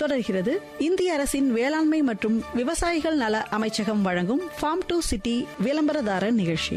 தொடர்கிறது இந்திய அரசின் வேளாண்மை மற்றும் விவசாயிகள் நல அமைச்சகம் வழங்கும் ஃபார்ம் டு சிட்டி விளம்பரதாரர் நிகழ்ச்சி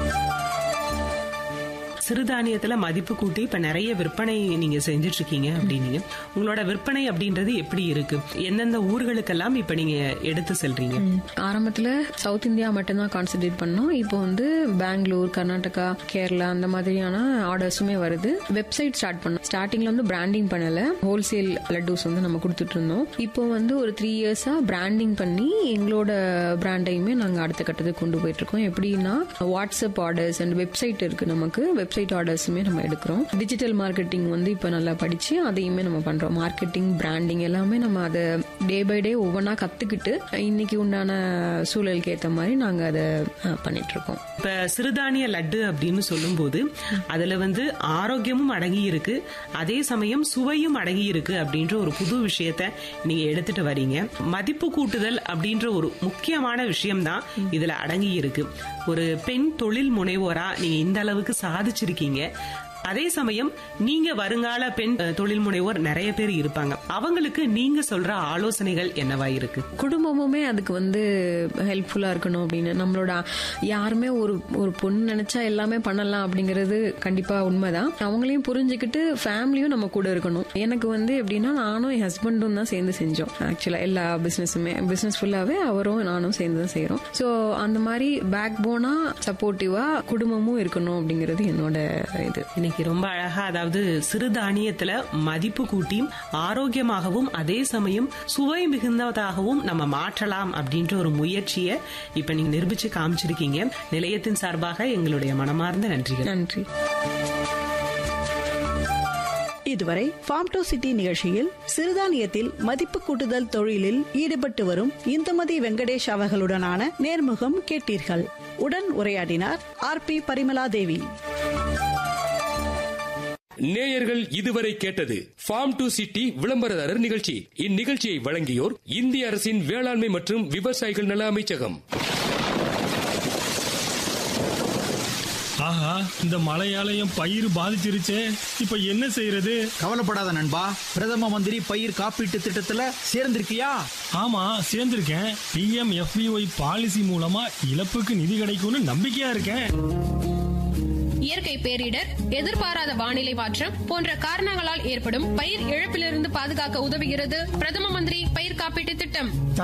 சிறுதானியத்துல மதிப்பு கூட்டி இப்ப நிறைய விற்பனை நீங்க செஞ்சுட்டு இருக்கீங்க அப்படின்னீங்க உங்களோட விற்பனை அப்படின்றது எப்படி இருக்கு எந்தெந்த ஊர்களுக்கெல்லாம் இப்ப நீங்க எடுத்து செல்றீங்க ஆரம்பத்துல சவுத் இந்தியா மட்டும்தான் கான்சென்ட்ரேட் பண்ணோம் இப்போ வந்து பெங்களூர் கர்நாடகா கேரளா அந்த மாதிரியான ஆர்டர்ஸுமே வருது வெப்சைட் ஸ்டார்ட் பண்ணோம் ஸ்டார்டிங்ல வந்து பிராண்டிங் பண்ணல ஹோல்சேல் லட்டூஸ் வந்து நம்ம கொடுத்துட்டு இருந்தோம் இப்போ வந்து ஒரு த்ரீ இயர்ஸா பிராண்டிங் பண்ணி எங்களோட பிராண்டையுமே நாங்க அடுத்த கட்டத்துக்கு கொண்டு போயிட்டு இருக்கோம் எப்படின்னா வாட்ஸ்அப் ஆர்டர்ஸ் அண்ட் வெப்சைட் இருக்கு நமக்கு வெப்சைட் ஆர்டர்ஸுமே நம்ம எடுக்கிறோம் டிஜிட்டல் மார்க்கெட்டிங் வந்து இப்போ நல்லா படிச்சு அதையுமே நம்ம பண்றோம் மார்க்கெட்டிங் பிராண்டிங் எல்லாமே நம்ம அதை டே பை டே ஒவ்வொன்றா கத்துக்கிட்டு இன்னைக்கு உண்டான சூழலுக்கு ஏற்ற மாதிரி நாங்க அதை அஹ், பண்ணிட்டு இருக்கோம் இப்ப சிறுதானிய லட்டு அப்படின்னு சொல்லும்போது அதுல வந்து ஆரோக்கியமும் அடங்கி இருக்கு அதே சமயம் சுவையும் அடங்கி இருக்கு அப்படின்ற ஒரு புது விஷயத்த நீங்க எடுத்துட்டு வரீங்க மதிப்பு கூட்டுதல் அப்படின்ற ஒரு முக்கியமான விஷயம்தான் இதுல அடங்கி இருக்கு ஒரு பெண் தொழில் முனைவோரா நீங்க இந்த அளவுக்கு சாதிச்சிருக்கீங்க அதே சமயம் நீங்க வருங்கால பெண் அஹ், தொழில் முனைவோர் நிறைய பேர் இருப்பாங்க அவங்களுக்கு நீங்க சொல்ற ஆலோசனைகள் என்னவா இருக்கு குடும்பமுமே அதுக்கு வந்து ஹெல்ப்ஃபுல்லா இருக்கணும் அப்படின்னு நம்மளோட யாருமே ஒரு ஒரு பொண்ணு நினைச்சா எல்லாமே பண்ணலாம் அப்படிங்கிறது கண்டிப்பா உண்மைதான் அவங்களையும் புரிஞ்சுக்கிட்டு ஃபேமிலியும் நம்ம கூட இருக்கணும் எனக்கு வந்து எப்படின்னா நானும் என் ஹஸ்பண்டும் தான் சேர்ந்து செஞ்சோம் ஆக்சுவலா எல்லா பிசினஸுமே பிசினஸ் ஃபுல்லாவே அவரும் நானும் சேர்ந்து தான் செய்யறோம் ஸோ அந்த மாதிரி பேக் போனா சப்போர்ட்டிவா குடும்பமும் இருக்கணும் அப்படிங்கிறது என்னோட இது இன்னைக்கு ரொம்ப அழகா அதாவது சிறுதானியத்துல மதிப்பு கூட்டியும் ஆரோக்கியமாகவும் அதே சமயம் சுவை மிகுந்ததாகவும் நம்ம மாற்றலாம் அப்படின்ற ஒரு முயற்சியை இப்ப நீங்க நிரூபிச்சு காமிச்சிருக்கீங்க நிலையத்தின் சார்பாக எங்களுடைய மனமார்ந்த நன்றிகள் நன்றி இதுவரை ஃபார்ம் டு சிட்டி நிகழ்ச்சியில் சிறுதானியத்தில் மதிப்பு கூட்டுதல் தொழிலில் ஈடுபட்டு வரும் இந்துமதி வெங்கடேஷ் அவர்களுடனான நேர்முகம் கேட்டீர்கள் உடன் உரையாடினார் ஆர் பி பரிமலா தேவி நேயர்கள் இதுவரை கேட்டது ஃபார்ம் டு சிட்டி விளம்பரதாரர் நிகழ்ச்சி இந்நிகழ்ச்சியை வழங்கியோர் இந்திய அரசின் வேளாண்மை மற்றும் விவசாயிகள் நல அமைச்சகம் ஆஹா இந்த மழையாலயம் பயிர் பாதிச்சிருச்சே இப்ப என்ன செய்யறது கவலைப்படாத நண்பா பிரதம மந்திரி பயிர் காப்பீட்டு திட்டத்துல சேர்ந்திருக்கியா ஆமா சேர்ந்திருக்கேன் பிஎம் எஃபிஒய் பாலிசி மூலமா இழப்புக்கு நிதி கிடைக்கும்னு நம்பிக்கையா இருக்கேன் இயற்கை பேரிடர் எதிர்பாராத வானிலை மாற்றம் போன்ற காரணங்களால் ஏற்படும் பயிர் இழப்பிலிருந்து பாதுகாக்க உதவுகிறது பிரதம மந்திரி பயிர் காப்பீட்டு திட்டம்